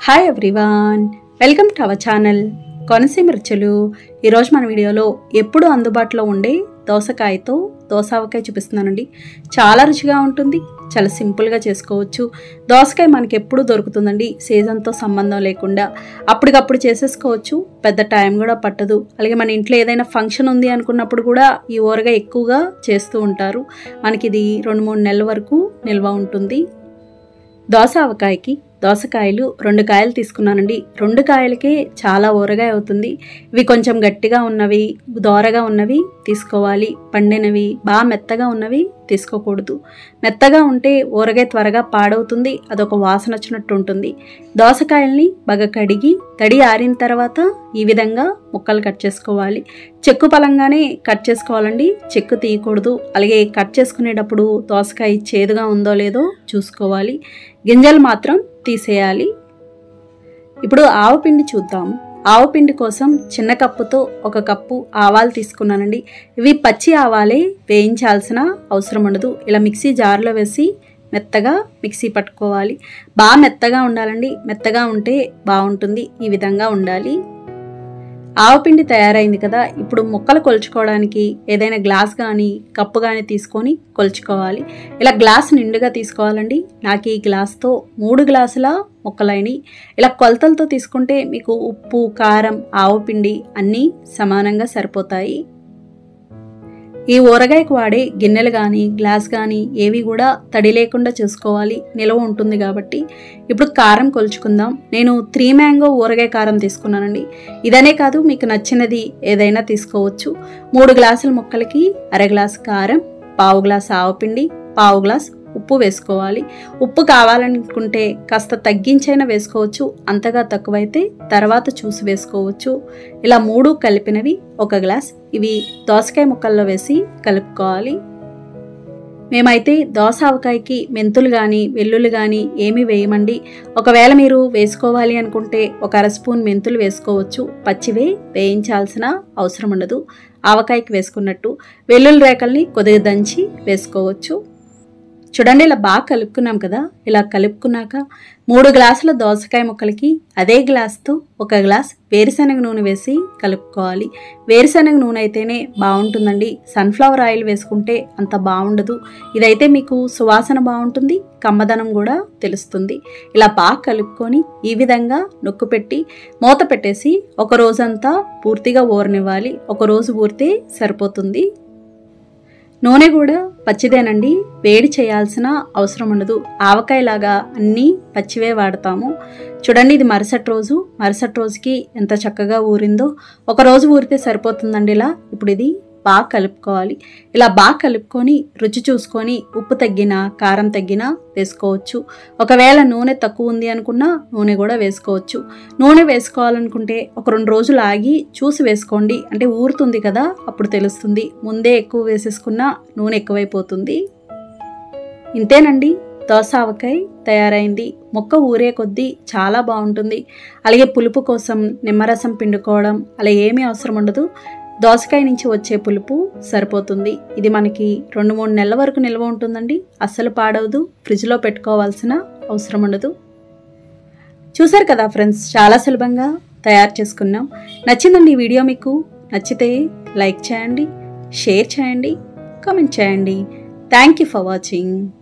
hi everyone welcome to our channel Konaseema Ruchulu ఈరోజు మన వీడియోలో ఎప్పుడు అందుబాటులో ఉండే దోసకాయతో దోసావకాయ చూపిస్తున్నానండి చాలా రుచిగా ఉంటుంది చాలా సింపుల్గా చేసుకోవచ్చు దోసకాయ మనకి ఎప్పుడు దొరుకుతుందండి సీజన్తో సంబంధం లేకుండా అప్పటికప్పుడు చేసేసుకోవచ్చు పెద్ద టైం కూడా పట్టదు అలాగే మన ఇంట్లో ఏదైనా ఫంక్షన్ ఉంది అనుకున్నప్పుడు కూడా ఈ ఊరగాయ ఎక్కువగా చేస్తూ ఉంటారు మనకి ఇది రెండు మూడు నెలల వరకు నిల్వ ఉంటుంది దోస ఆవకాయకి దోసకాయలు రెండు కాయలు తీసుకున్నానండి రెండు కాయలకే చాలా ఊరగాయ అవుతుంది ఇవి కొంచెం గట్టిగా ఉన్నవి దోరగా ఉన్నవి తీసుకోవాలి పండినవి బాగా మెత్తగా ఉన్నవి తీసుకోకూడదు మెత్తగా ఉంటే ఊరగాయ త్వరగా పాడవుతుంది అదొక వాసన వచ్చినట్టు ఉంటుంది దోసకాయల్ని బాగా కడిగి తడి ఆరిన తర్వాత ఈ విధంగా ముక్కలు కట్ చేసుకోవాలి చెక్కు పలంగానే కట్ చేసుకోవాలండి చెక్కు తీయకూడదు అలాగే కట్ చేసుకునేటప్పుడు దోసకాయ చేదుగా ఉందో లేదో చూసుకోవాలి గింజలు మాత్రం తీసేయాలి ఇప్పుడు ఆవపిండి చూద్దాము ఆవపిండి కోసం చిన్న కప్పుతో ఒక కప్పు ఆవాలు తీసుకున్నానండి ఇవి పచ్చి ఆవాలే వేయించాల్సిన అవసరం ఉండదు ఇలా మిక్సీ జార్లో వేసి మెత్తగా మిక్సీ పట్టుకోవాలి బాగా మెత్తగా ఉండాలండి మెత్తగా ఉంటే బాగుంటుంది ఈ విధంగా ఉండాలి ఆవపిండి తయారైంది కదా ఇప్పుడు ముక్కలు కొలుచుకోవడానికి ఏదైనా గ్లాస్ కానీ కప్పు కానీ తీసుకొని కొలుచుకోవాలి ఇలా గ్లాస్ నిండుగా తీసుకోవాలండి నాకు ఈ గ్లాస్తో మూడు గ్లాసుల ముక్కలైనవి ఇలా కొలతలతో తీసుకుంటే మీకు ఉప్పు కారం ఆవపిండి అన్నీ సమానంగా సరిపోతాయి ఈ ఊరగాయకు వాడే గిన్నెలు కానీ గ్లాస్ కానీ ఏవి కూడా తడి లేకుండా చూసుకోవాలి నిలవ ఉంటుంది కాబట్టి ఇప్పుడు కారం కొలుచుకుందాం నేను త్రీ మ్యాంగో ఊరగాయ కారం తీసుకున్నానండి ఇదనే కాదు మీకు నచ్చినది ఏదైనా తీసుకోవచ్చు మూడు గ్లాసుల ముక్కలకి అర గ్లాస్ కారం పావు గ్లాస్ ఆవపిండి పావు గ్లాస్ ఉప్పు వేసుకోవాలి ఉప్పు కావాలనుకుంటే కాస్త తగ్గించైనా వేసుకోవచ్చు అంతగా తక్కువైతే తర్వాత చూసి వేసుకోవచ్చు ఇలా మూడు కలిపినవి ఒక గ్లాస్ ఇవి దోసకాయ ముక్కల్లో వేసి కలుపుకోవాలి మేమైతే దోస ఆవకాయకి మెంతులు కానీ వెల్లుల్లి కానీ ఏమీ వేయమండి ఒకవేళ మీరు వేసుకోవాలి అనుకుంటే ఒక అర స్పూన్ మెంతులు వేసుకోవచ్చు పచ్చివే వేయించాల్సిన అవసరం ఉండదు ఆవకాయకి వేసుకున్నట్టు వెల్లుల్లి రేకల్ని కొద్దిగా దంచి వేసుకోవచ్చు చూడండి ఇలా బాగా కలుపుకున్నాం కదా ఇలా కలుపుకున్నాక మూడు గ్లాసుల దోసకాయ ముక్కలకి అదే గ్లాస్తో ఒక గ్లాస్ వేరుశనగ నూనె వేసి కలుపుకోవాలి వేరుశనగ నూనె అయితేనే బాగుంటుందండి సన్ఫ్లవర్ ఆయిల్ వేసుకుంటే అంత బాగుండదు ఇదైతే మీకు సువాసన బాగుంటుంది కమ్మదనం కూడా తెలుస్తుంది ఇలా బాగా కలుపుకొని ఈ విధంగా నొక్కు పెట్టి మూత పెట్టేసి ఒక రోజంతా పూర్తిగా ఊరనివ్వాలి ఒక రోజు ఊరితే సరిపోతుంది నూనె కూడా పచ్చిదేనండి వేడి చేయాల్సిన అవసరం ఉండదు ఆవకాయలాగా అన్నీ పచ్చివే వాడతాము చూడండి ఇది మరుసటి రోజు మరుసటి రోజుకి ఎంత చక్కగా ఊరిందో ఒక రోజు ఊరితే సరిపోతుందండి ఇలా ఇప్పుడు ఇది బాగా కలుపుకోవాలి ఇలా బాగా కలుపుకొని రుచి చూసుకొని ఉప్పు తగ్గినా కారం తగ్గినా వేసుకోవచ్చు ఒకవేళ నూనె తక్కువ ఉంది అనుకున్నా నూనె కూడా వేసుకోవచ్చు నూనె వేసుకోవాలనుకుంటే ఒక రెండు రోజులు ఆగి చూసి వేసుకోండి అంటే ఊరుతుంది కదా అప్పుడు తెలుస్తుంది ముందే ఎక్కువ వేసేసుకున్నా నూనె ఎక్కువైపోతుంది ఇంతేనండి దోస ఆవకాయ తయారైంది మొక్క ఊరే కొద్దీ చాలా బాగుంటుంది అలాగే పులుపు కోసం నిమ్మరసం పిండుకోవడం అలా ఏమీ అవసరం ఉండదు దోసకాయ నుంచి వచ్చే పులుపు సరిపోతుంది ఇది మనకి రెండు మూడు నెలల వరకు నిల్వ ఉంటుందండి అస్సలు పాడవదు ఫ్రిడ్జ్లో పెట్టుకోవాల్సిన అవసరం ఉండదు చూసారు కదా ఫ్రెండ్స్ చాలా సులభంగా తయారు చేసుకున్నాం నచ్చిందండి ఈ వీడియో మీకు నచ్చితే లైక్ చేయండి షేర్ చేయండి కామెంట్ చేయండి థ్యాంక్ యూ ఫర్ వాచింగ్